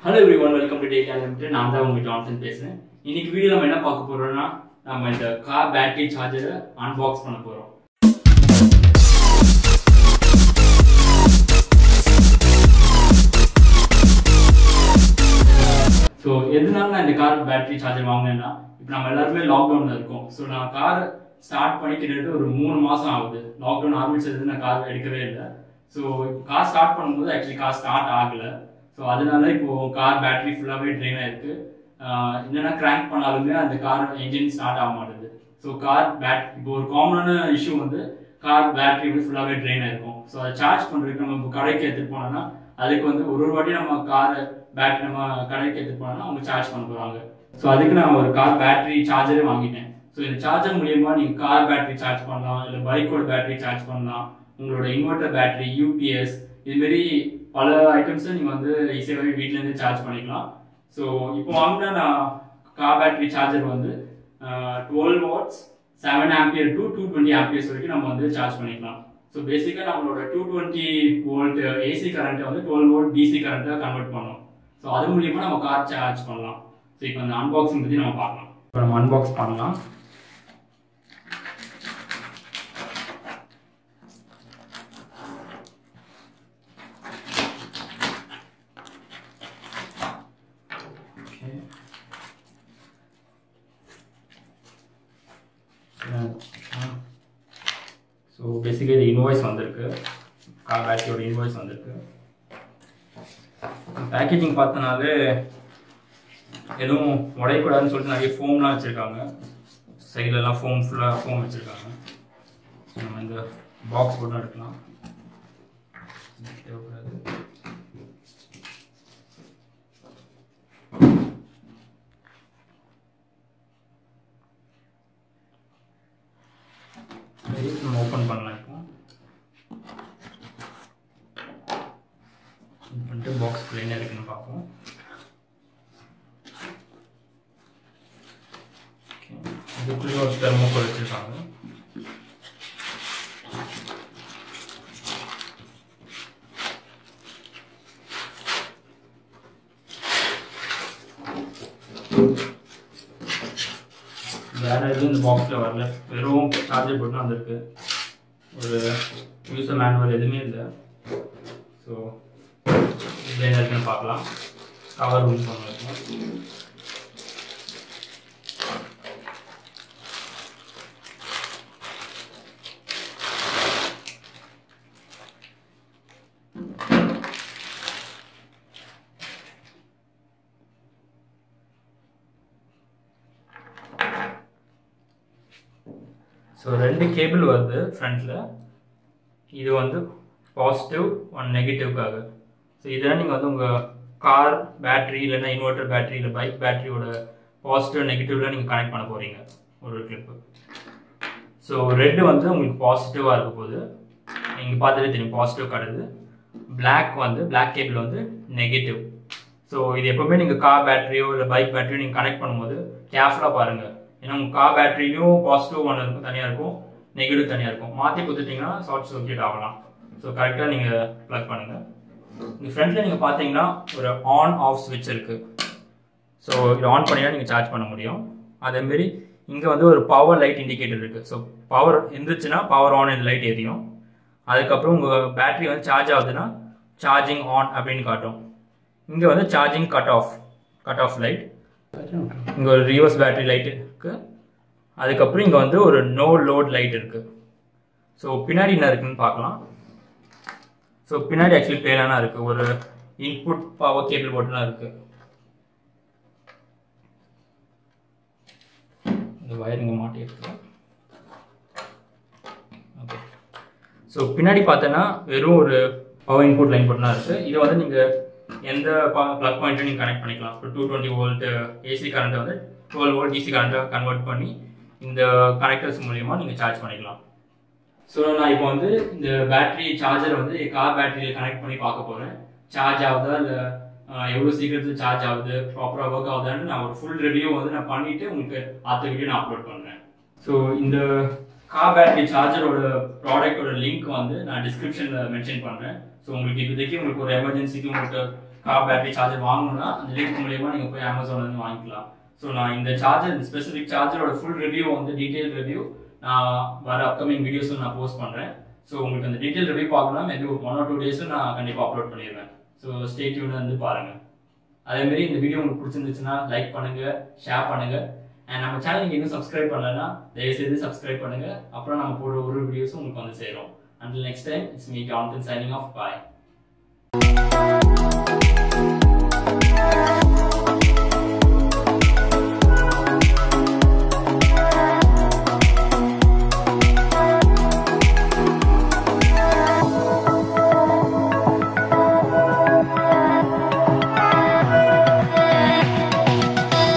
Hello everyone welcome to tech limited நான் தான் உங்க ஜான்சன் பேசுறேன் இன்னைக்கு வீடியோ நம்ம என்ன பார்க்க போறோம்னா நம்ம இந்த கார் பேட்டரி சார்ஜரை அன்பாக்ஸ் பண்ண போறோம் ஸோ எதனால நான் இந்த கார் பேட்டரி சார்ஜர் வாங்கினேன்னா இப்போ நம்ம எல்லாருமே லாக்டவுனில் இருக்கோம் ஸோ நான் கார் ஸ்டார்ட் பண்ணி கிட்டத்தட்ட ஒரு மூணு மாதம் ஆகுது லாக்டவுன் ஆரம்பிச்சது நான் கார் எடுக்கவே இல்லை ஸோ கார் ஸ்டார்ட் பண்ணும்போது ஆக்சுவலி கார் ஸ்டார்ட் ஆகலை ஸோ அதனால இப்போ கார் பேட்டரி ஃபுல்லாகவே ட்ரெயின் ஆயிருக்கு ஆஹ் என்னென்ன கிராங்க் பண்ணாலுமே அந்த கார் என்ஜின் ஸ்டார்ட் ஆக மாட்டேது ஸோ கார் பேட் இப்போ ஒரு காமனான இஷ்யூ வந்து கார் பேட்டரி வந்து ஃபுல்லாகவே ட்ரெயின் ஆயிருக்கும் ஸோ அதை சார்ஜ் பண்ணுறதுக்கு நம்ம இப்போ கடைக்கு எடுத்துகிட்டு போனோம்னா அதுக்கு வந்து ஒரு ஒரு வாட்டி நம்ம கார் பேட்டரி நம்ம கடைக்கு எடுத்துகிட்டு போனோம்னா அவங்க சார்ஜ் பண்ண போகிறாங்க ஸோ அதுக்கு நான் ஒரு கார் பேட்டரி சார்ஜரே வாங்கிட்டேன் ஸோ இந்த சார்ஜர் மூலியமா நீங்கள் கார் பேட்டரி சார்ஜ் பண்ணலாம் இல்லை பைக்கோட பேட்டரி சார்ஜ் பண்ணலாம் உங்களோட இன்வெர்டர் பேட்டரி யூபிஎஸ் இதுமாரி பல ஐட்டம்ஸை நீங்கள் வந்து ஈஸியாகவே வீட்டிலேருந்து சார்ஜ் பண்ணிக்கலாம் ஸோ இப்போ வாங்கின நான் கார் பேட்டரி சார்ஜர் வந்து twelve watts seven ampere to two twenty amperes வரைக்கும் நம்ம வந்து சார்ஜ் பண்ணிக்கலாம் ஸோ பேசிக்காக நம்மளோட டூ டுவெண்ட்டி வோல்ட் ஏசி கரண்ட்டை வந்து டுவெல் வோல்ட் டிசி கரண்ட்டை கன்வெர்ட் பண்ணோம் ஸோ அது மூலியமாக நம்ம கார் சார்ஜ் பண்ணலாம் ஸோ இப்போ அந்த அன்பாக்சிங் பற்றி நம்ம பார்க்கலாம் இப்போ நம்ம அன்பாக்ஸ் பண்ணலாம் Okay. ஸோ பேசிக்காக இது இன்வாய்ஸ் வந்திருக்கு கார் பேட்டரியோட இன்வாய்ஸ் வந்திருக்கு பேக்கேஜிங் பார்த்தனாலே எதுவும் உடையக்கூடாதுன்னு சொல்லிட்டு நிறைய ஃபோம்லாம் வச்சுருக்காங்க சைட்லலாம் ஃபோம் ஃபுல்லாக ஃபோம் வச்சுருக்காங்க ஸோ நம்ம இந்த பாக்ஸ் போட்டு எடுக்கலாம் தேவைப்படாது சரி, நம்ம ஓப்பன் பண்ணலாம் இப்போ இது பண்ணிட்டு பாக்ஸ் என்ன இருக்குன்னு பார்ப்போம் Okay. இதுக்குள்ளேயே ஒரு தெர்மோக்கோல் வச்சுருக்காங்க வேற எதுவும் இந்த பாக்ஸில் வரல வெறும் சார்ஜர் போட்டு வந்திருக்கு ஒரு யூசர் மேனுவல் எதுவுமே இல்லை ஸோ இதில் என்ன இருக்குன்னு பார்க்கலாம் கவர் ரூம் பண்ணிருக்கோம் ஸோ ரெண்டு கேபிள் வருது ஃப்ரண்ட்டில் இது வந்து பாசிட்டிவ் ஒன் நெகட்டிவ்க்காக ஸோ இதெல்லாம் நீங்கள் வந்து உங்கள் கார் பேட்டரி இல்லைன்னா இன்வெர்டர் பேட்டரி இல்லை பைக் பேட்டரியோட பாசிட்டிவ் நெகட்டிவ்ல நீங்கள் கனெக்ட் பண்ண போகிறீங்க ஒரு கிளிப்பு ஸோ ரெட்டு வந்து உங்களுக்கு பாசிட்டிவாக இருக்க போகுது நீங்கள் பார்த்தாலே தெரியும் பாசிட்டிவ் காட்டுது பிளாக் வந்து பிளாக் கேபிள் வந்து நெகட்டிவ் ஸோ இது எப்போவுமே நீங்கள் கார் பேட்டரியோ இல்லை பைக் பேட்டரியோ நீங்கள் கனெக்ட் பண்ணும்போது கேர்ஃபுல்லாக பாருங்கள் ஏன்னா உங்கள் கார் பேட்டரியிலும் பாசிட்டிவ் ஒன்று இருக்கும் தனியாக இருக்கும் நெகட்டிவ் தனியாக இருக்கும் மாற்றி கொடுத்துட்டிங்கன்னா ஷார்ட் சர்க்கியூட் ஆகலாம் ஸோ கரெக்டாக நீங்கள் ப்ளக் பண்ணுங்கள் இந்த ஃப்ரண்ட்டில் நீங்கள் பார்த்தீங்கன்னா ஒரு ஆன் ஆஃப் ஸ்விட்ச் இருக்குது ஸோ இது ஆன் பண்ணினா நீங்கள் சார்ஜ் பண்ண முடியும் அதேமாரி இங்கே வந்து ஒரு பவர் லைட் இண்டிகேட்டர் இருக்குது ஸோ பவர் இருந்துச்சுன்னா பவர் ஆன் இந்த லைட் எரியும் அதுக்கப்புறம் உங்கள் பேட்டரி வந்து சார்ஜ் ஆகுதுன்னா சார்ஜிங் ஆன் அப்படின்னு காட்டும் இங்கே வந்து charging cut off cut off light இங்கே ஒரு ரிவர்ஸ் பேட்டரி லைட் இருக்குது அதுக்கப்புறம் இங்கே வந்து ஒரு நோ லோட் லைட் இருக்குது ஸோ பின்னாடி என்ன இருக்குன்னு பார்க்கலாம் ஸோ பின்னாடி ஆக்சுவலி பிளேனாக இருக்குது ஒரு இன்புட் பவர் கேபிள் போட்டுலாம் இருக்குது இந்த வயர் இங்கே மாட்டி இருக்கு ஓகே ஸோ பின்னாடி பார்த்தோன்னா வெறும் ஒரு பவர் இன்புட் லைன் போட்டுலாம் இருக்குது இதை வந்து நீங்கள் எந்த ப்ளக் பாயிண்ட்டும் நீங்கள் கனெக்ட் பண்ணிக்கலாம் இப்போ டூ டுவெண்ட்டி வோல்ட் ஏசி கரண்ட்டை வந்து டுவெல் வோல்ட் டிசி கரண்ட்டை கன்வெர்ட் பண்ணி இந்த கனெக்டர்ஸ் மூலியமாக நீங்கள் சார்ஜ் பண்ணிக்கலாம் ஸோ நான் இப்போ வந்து இந்த பேட்டரி சார்ஜர் வந்து கார் பேட்டரியில் கனெக்ட் பண்ணி பார்க்க போகிறேன் சார்ஜ் ஆகுதா இல்லை எவ்வளோ சீக்கிரத்தில் சார்ஜ் ஆகுது ப்ராப்பராக ஒர்க் ஆகுதான்னு நான் ஒரு ஃபுல் ரிவ்யூ வந்து நான் பண்ணிவிட்டு உங்களுக்கு அடுத்த வீடியோ நான் அப்லோட் பண்ணுறேன் ஸோ இந்த கார் பேட்டரி சார்ஜரோட ப்ராடக்ட்டோட லிங்க் வந்து நான் டிஸ்கிரிப்ஷனில் மென்ஷன் பண்ணுறேன் ஸோ உங்களுக்கு இப்போதைக்கு உங்களுக்கு ஒரு எமர்ஜென்சிக்கு உங்களுக்கு கார் பேட்டரி சார்ஜர் வாங்கணும்னா அந்த லிங்க் மூலியமா நீங்கள் போய் அமேசான்லேருந்து வாங்கிக்கலாம் ஸோ நான் இந்த சார்ஜர் இந்த ஸ்பெசிஃபிக் சார்ஜரோட ஃபுல் ரிவ்யூ வந்து டீட்டெயில் ரிவ்யூ நான் வர அப்கமிங் வீடியோஸில் நான் போஸ்ட் பண்ணுறேன் ஸோ உங்களுக்கு அந்த டீட்டெயில் ரிவ்யூ பார்க்கணும் மேபி ஒரு ஒன் ஆர் டூ டேஸும் நான் கண்டிப்பாக அப்லோட் பண்ணிடுவேன் ஸோ ஸ்டே டியூன் வந்து பாருங்கள் அதேமாரி இந்த வீடியோ உங்களுக்கு பிடிச்சிருந்துச்சுன்னா லைக் பண்ணுங்க ஷேர் பண்ணுங்க அண்ட் நம்ம சேனல் நீங்கள் இன்னும் சப்ஸ்கிரைப் பண்ணலன்னா தயவுசெய்து சப்ஸ்கிரைப் பண்ணுங்க அப்புறம் நம்ம போடுற ஒரு வீடியோஸும் உங்களுக்கு வந்து சேரும் until next time it's me jonathan signing off bye